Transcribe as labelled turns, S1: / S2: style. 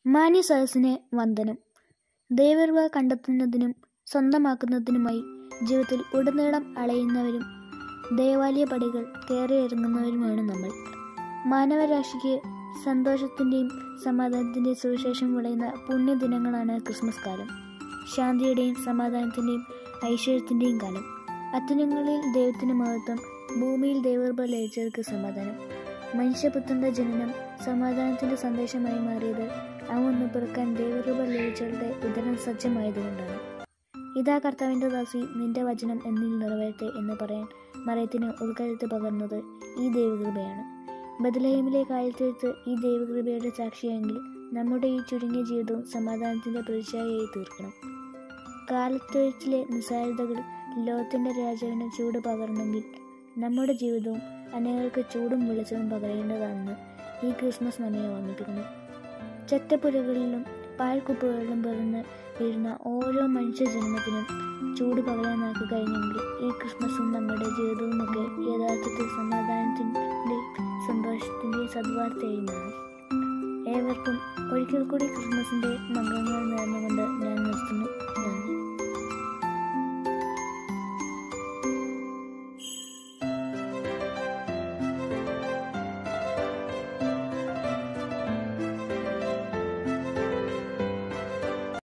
S1: മാന്യ സദസ്സിന് വന്ദനം ദൈവകൃപ കണ്ടെത്തുന്നതിനും സ്വന്തമാക്കുന്നതിനുമായി ജീവിതത്തിൽ ഉടനീളം അലയുന്നവരും ദേവാലയ പടികൾ കയറിയിറങ്ങുന്നവരുമാണ് നമ്മൾ മാനവരാശിക്ക് സന്തോഷത്തിൻ്റെയും സമാധാനത്തിൻ്റെയും സുവിശേഷം വിളയുന്ന പുണ്യദിനങ്ങളാണ് ക്രിസ്മസ് കാലം ശാന്തിയുടെയും സമാധാനത്തിൻ്റെയും ഐശ്വര്യത്തിൻ്റെയും കാലം അത്യുന്നങ്ങളിൽ ദൈവത്തിന് മഹത്വം ഭൂമിയിൽ ദൈവകൃപ ലഭിച്ചവർക്ക് സമാധാനം മനുഷ്യപുത്രന്റെ ജനനം സമാധാനത്തിന്റെ സന്ദേശമായി മാറിയത് അവന്ന് പിറക്കാൻ ദൈവകൃപ ലഭിച്ചവരുടെ ഉദരം സജ്ജമായതുകൊണ്ടാണ് ഇതാ കർത്താവിൻ്റെ ദാസി നിന്റെ വചനം എന്നിൽ നിറവേറട്ടെ എന്ന് പറയാൻ മറയത്തിന് ഉൾക്കരുത്ത് പകർന്നത് ഈ ദൈവകൃപയാണ് ബദലഹീമിലെ കാലത്തെടുത്ത് ഈ ദൈവകൃപയുടെ സാക്ഷിയെങ്കിൽ നമ്മുടെ ഈ ചുരുങ്ങിയ ജീവിതവും സമാധാനത്തിൻ്റെ പ്രതിച്ഛായയായി തീർക്കണം കാലത്തൊഴിച്ചിലെ നിസ്സാരതകൾ ലോകത്തിൻ്റെ രാജാവിന് ചൂട് പകർന്നെങ്കിൽ നമ്മുടെ ജീവിതവും അനേകർക്ക് ചൂടും വെളിച്ചവും പകരേണ്ടതാണെന്ന് ഈ ക്രിസ്മസ് നമ്മെ ഓർമ്മിപ്പിക്കുന്നു ചെറ്റപ്പുരകളിലും പാഴ്ക്കുപ്പുകളിലും പിറന്ന് വീഴുന്ന ഓരോ മനുഷ്യ ജന്മത്തിനും ചൂട് പകരാനാക്കി കഴിഞ്ഞെങ്കിൽ ഈ ക്രിസ്മസും നമ്മുടെ ജീവിതവുമൊക്കെ യഥാർത്ഥത്തിൽ സമാധാനത്തിൻ്റെ സന്തോഷത്തിൻ്റെ സദ്വാർത്തയായി മാറും ഏവർക്കും ഒരിക്കൽ കൂടി ക്രിസ്മസിൻ്റെ മംഗളങ്ങൾ നേർന്നുകൊണ്ട് ഞാൻ നിർത്തുന്നു നന്ദി